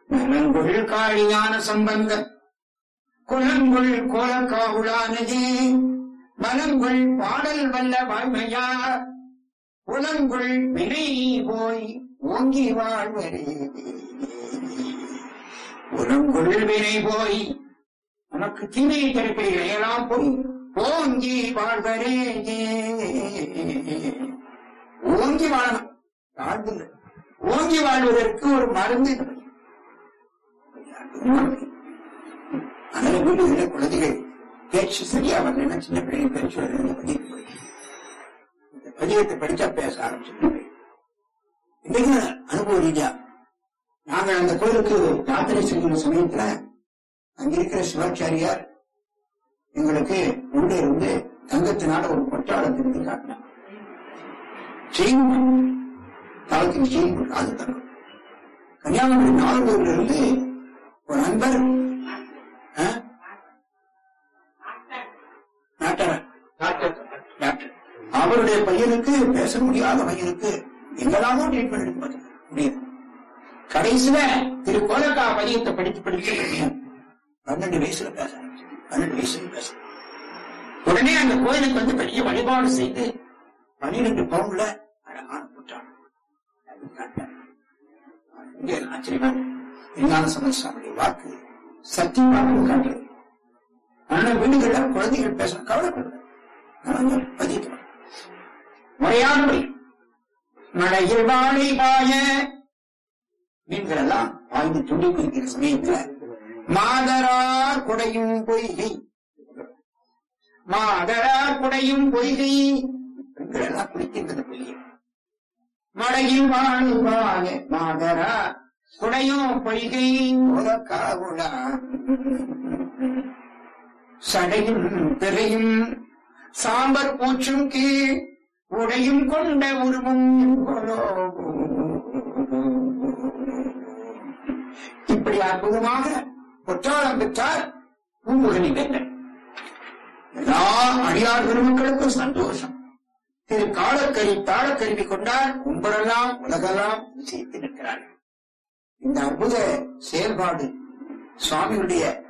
நலங்குள் காழியான சம்பந்தம் குலங்குள் கோலக்காவுளானதே மலங்குள் பாடல் வல்ல வாய்மையா உலங்குள் வினை போய் ஓங்கி வாழ்வரே உலங்குள் வினை போய் உனக்கு தீமை தரப்பில் எல்லாம் போய் ஓங்கி வாழ்வரே ஓங்கி வாழணும் வாழ்வில் ஓங்கி வாழ்வதற்கு ஒரு மருந்து அதனால வீடுகள குழந்தைகள் பேச்சு சரியா வரலன்னா சின்ன பிள்ளைங்க பேச்சு வரல பதிவு இந்த பதிவத்தை படிச்சா பேச ஆரம்பிச்சு இன்னைக்கு அனுபவ ரீதியா நாங்கள் அந்த கோயிலுக்கு யாத்திரை செல்கிற சமயத்துல அங்க இருக்கிற சிவாச்சாரியார் எங்களுக்கு உள்ளே இருந்து தங்கத்தினால ஒரு பொட்டாளம் திருத்தி காட்டினார் செயின் காலத்துக்கு செயின் போட்டு அது தங்கம் கன்னியாகுமரி நாகூர்ல இருந்து ஒரு நண்பர் ஆ? டாக்டர் டாக்டர் அவருடைய பையனுக்கு பேச முடியாத பையனுக்கு எங்கெல்லாமோ ட்ரீட்மெண்ட் எடுக்க மாட்டேன் முடியுது கடைசியில திரு கோலக்கா பதியத்தை படித்து படித்து பையன் பன்னெண்டு வயசுல பேச ஆரம்பிச்சான். பன்னெண்டு வயசுல பேச உடனே அந்த கோயிலுக்கு வந்து பெரிய வழிபாடு செய்து பன்னிரெண்டு பவுன்ல அழகான புற்றான் இங்கே ஆச்சரியமா விஞ்ஞான சமஸ்வாமியுடைய வாக்கு சத்தியமாக காட்டுறது ஆனா வீடுகள்ல குழந்தைகள் பேச கவலைப்படுது பதிக்கலாம் முறையானபடி மழையில் வாழை பாய மீன்கள் எல்லாம் பாய்ந்து துண்டி குறிக்கிற சமயத்துல மாதரார் குடையும் பொய்கை மாதரார் குடையும் பொய்கை பெண்கள் எல்லாம் குளிக்கின்றது பொய்கை மழையில் வாழை பாய மாதரார் குடையும் பொய்கை உலகாவுளா சடையும் திரையும் சாம்பர் பூச்சும் கீழ் உடையும் கொண்ட உருவம் எங்கொலோ. இப்படி அற்புதமாக பொற்றாளம் பெற்றார் பூம்புகனி வேந்தன் எல்லா அடியார் பெருமக்களுக்கும் சந்தோஷம் திரு காலக்கரி தாளக்கருவி கொண்டால் கும்பரெல்லாம் உலகெல்லாம் செய்து நிற்கிறார்கள் இந்த அற்புத செயல்பாடு சுவாமியுடைய